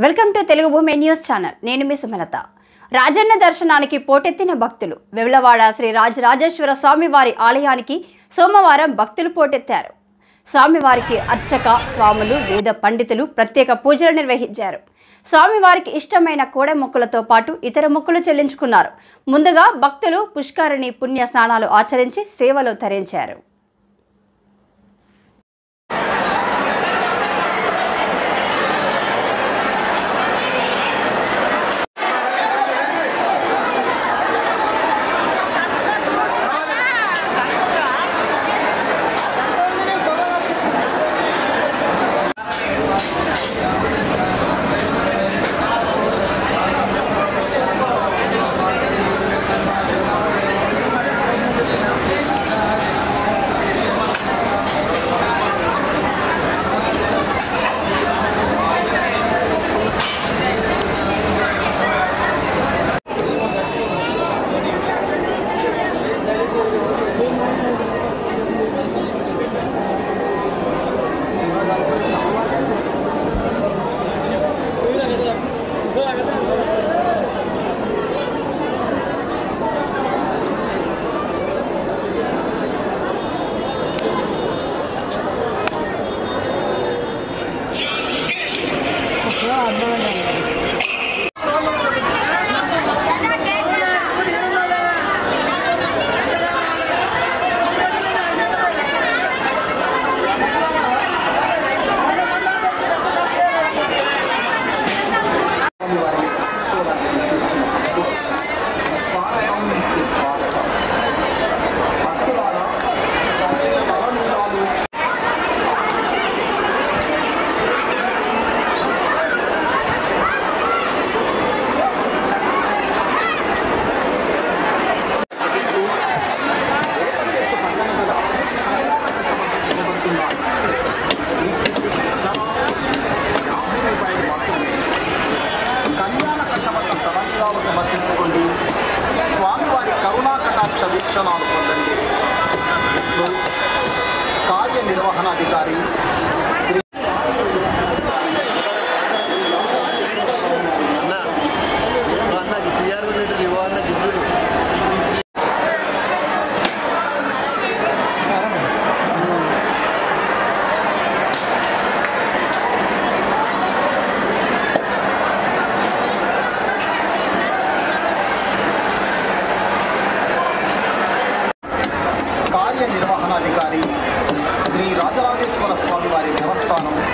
welcome to Telugu భూమి news channel నేను మీ సుమలత రాజన్న దర్శనానికి పోటెత్తిన భక్తులు వెవలవాడ శ్రీ రాజరాజేశ్వర స్వామివారి ఆలయానికి సోమవారం భక్తులు పోటెత్తారు స్వామివారికి అర్చక స్వాములు వేద పండితులు ప్రత్యేక పూజలు నిర్వహించారు స్వామివారికి ఇష్టమైన కోడె మొక్కులతో పాటు ఇతర మొక్కులు చెల్లించుకున్నారు ముందుగా భక్తులు పుష్కరిణి పుణ్య స్నానాలు ఆచరించి సేవలు తరించారు కళ్యాణ కట్టబట్ట తలంగాలు సమర్పించుకోండి స్వామివారి కరుణా కటాక్ష వీక్షణాలు పొందండి ఇట్లు కార్యనిర్వహణాధికారి శ్రీ అన్న అన్నకి పిఆర్ లీటర్ ఇవ్వ అన్న గిఫ్ట్ కార్యనిర్వహణాధికారి శ్రీ రాజరాజేశ్వర స్వామి వారి దేవస్థానం